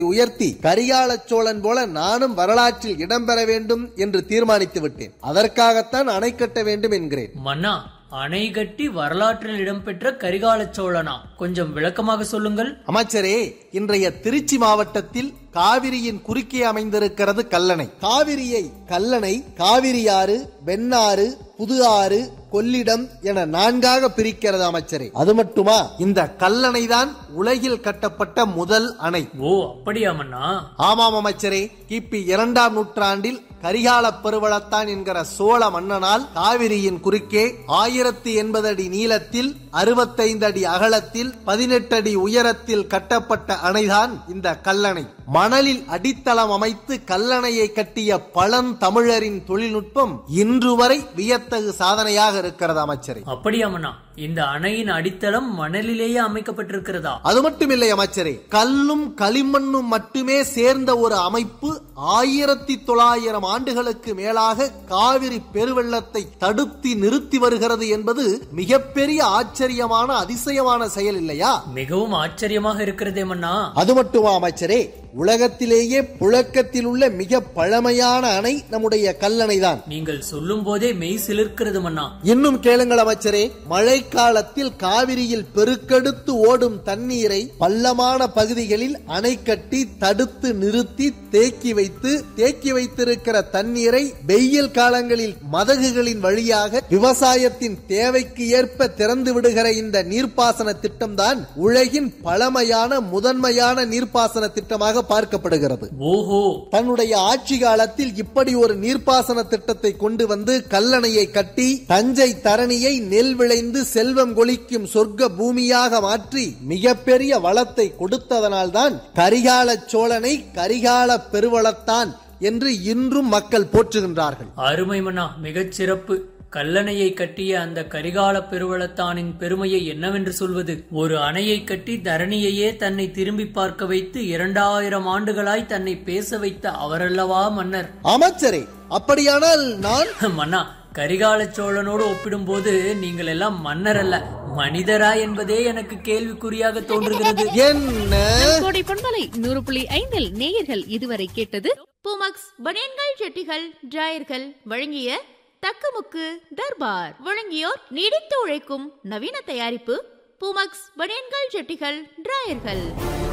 உயர்த்தி கரிகால சோழன் போல நானும் வரலாற்றில் இடம்பெற வேண்டும் என்று தீர்மானித்து விட்டேன் அதற்காகத்தான் அணை கட்ட வேண்டும் என்கிறேன் மன்னா அணை கட்டி வரலாற்றில் இடம்பெற்ற கரிகால சோழனா கொஞ்சம் விளக்கமாக சொல்லுங்கள் அமைச்சரே இன்றைய திருச்சி மாவட்டத்தில் காவிரியின் குறுக்கே அமைந்திருக்கிறது கல்லணை காவிரியை கல்லணை காவிரியாறு வெண்ணாறு புது ஆறு கொள்ளிடம் என நான்காக பிரிக்கிறது அமைச்சரே அது மட்டுமா இந்த கல்லணை தான் உலகில் கட்டப்பட்ட முதல் அணை ஓ அப்படியா மன்னா ஆமாம் அமைச்சரே கிபி இரண்டாம் நூற்றாண்டில் கரிகால பெருவளத்தான் என்கிற சோழ மன்னனால் காவிரியின் குறுக்கே ஆயிரத்தி எண்பது அடி நீளத்தில் அறுபத்தைந்து அடி அகலத்தில் பதினெட்டு அடி உயரத்தில் கட்டப்பட்ட அணைதான் இந்த கல்லணை மணலில் அடித்தளம் அமைத்து கல்லணையை கட்டிய பழந்தமிழரின் தொழில்நுட்பம் இன்று வரை வியத்தகு சாதனையாக இருக்கிறது அமைச்சரே அப்படியா மன்னா இந்த அணையின் அடித்தளம் மணலிலேயே அமைக்கப்பட்டிருக்கிறதா அது மட்டுமில்லை அமைச்சரே கல்லும் களிமண்ணும் மட்டுமே சேர்ந்த ஒரு அமைப்பு ஆயிரத்தி தொள்ளாயிரம் ஆண்டுகளுக்கு மேலாக காவிரி பெருவெள்ளத்தை தடுத்து நிறுத்தி வருகிறது என்பது மிகப்பெரிய ஆச்சரியமான அதிசயமான செயல் இல்லையா மிகவும் ஆச்சரியமாக இருக்கிறதே மன்னா அது மட்டுமா அமைச்சரே உலகத்திலேயே புழக்கத்தில் உள்ள மிக பழமையான அணை நம்முடைய கல்லணை தான் நீங்கள் சொல்லும் போதே மெய் சிலிர்க்கிறது மன்னா இன்னும் கேளுங்கள் அமைச்சரே மழைக்காலத்தில் காவிரியில் பெருக்கெடுத்து ஓடும் தண்ணீரை பள்ளமான பகுதிகளில் அணை கட்டி தடுத்து நிறுத்தி தேக்கி வைத்து தேக்கி வைத்திருக்கிற தண்ணீரை வெயில் காலங்களில் மதகுகளின் வழியாக விவசாயத்தின் தேவைக்கு ஏற்ப திறந்து விடுகிற இந்த நீர்ப்பாசன திட்டம்தான் உலகின் பழமையான முதன்மையான நீர்ப்பாசன திட்டமாக பார்க்கப்படுகிறது ஓஹோ தன்னுடைய ஆட்சி காலத்தில் இப்படி ஒரு நீர்ப்பாசன திட்டத்தை கொண்டு வந்து கல்லணையை கட்டி தஞ்சை தரணியை நெல் விளைந்து செல்வம் கொளிக்கும் சொர்க்க பூமியாக மாற்றி மிகப்பெரிய வளத்தை கொடுத்ததனால்தான் கரிகால சோழனை கரிகால பெருவளத்தான் என்று இன்றும் மக்கள் போற்றுகின்றார்கள் அருமை மன்னா மிகச் சிறப்பு கல்லணையை கட்டிய அந்த கரிகால பெருவளத்தானின் பெருமையை என்னவென்று சொல்வது ஒரு அணையை கட்டி தரணியையே தன்னை திரும்பி பார்க்க வைத்து இரண்டாயிரம் ஆண்டுகளாய் தன்னை பேச வைத்த அவரல்லவா மன்னர் அமைச்சரே அப்படியானால் நான் மன்னா கரிகால சோழனோடு ஒப்பிடும்போது நீங்கள் எல்லாம் மன்னர் அல்ல மனிதரா என்பதே எனக்கு கேள்விக்குறியாக தோன்றுகிறது என்ன கோடை பொன்மலை நூறு புள்ளி ஐந்தில் நேயர்கள் இதுவரை கேட்டது பூமக்ஸ் பனியன்கள் ஜெட்டிகள் டிராயர்கள் வழங்கிய தக்கமுக்கு தர்பார் வழங்கியோர் நீடித்து உழைக்கும் நவீன தயாரிப்பு பூமக்ஸ் பனியன்கள் ஜெட்டிகள் டிராயர்கள்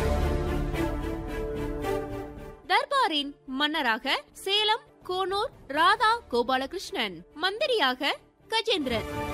தர்பாரின் மன்னராக சேலம் கோனூர் ராதா கோபாலகிருஷ்ணன் மந்திரியாக கஜேந்திரன்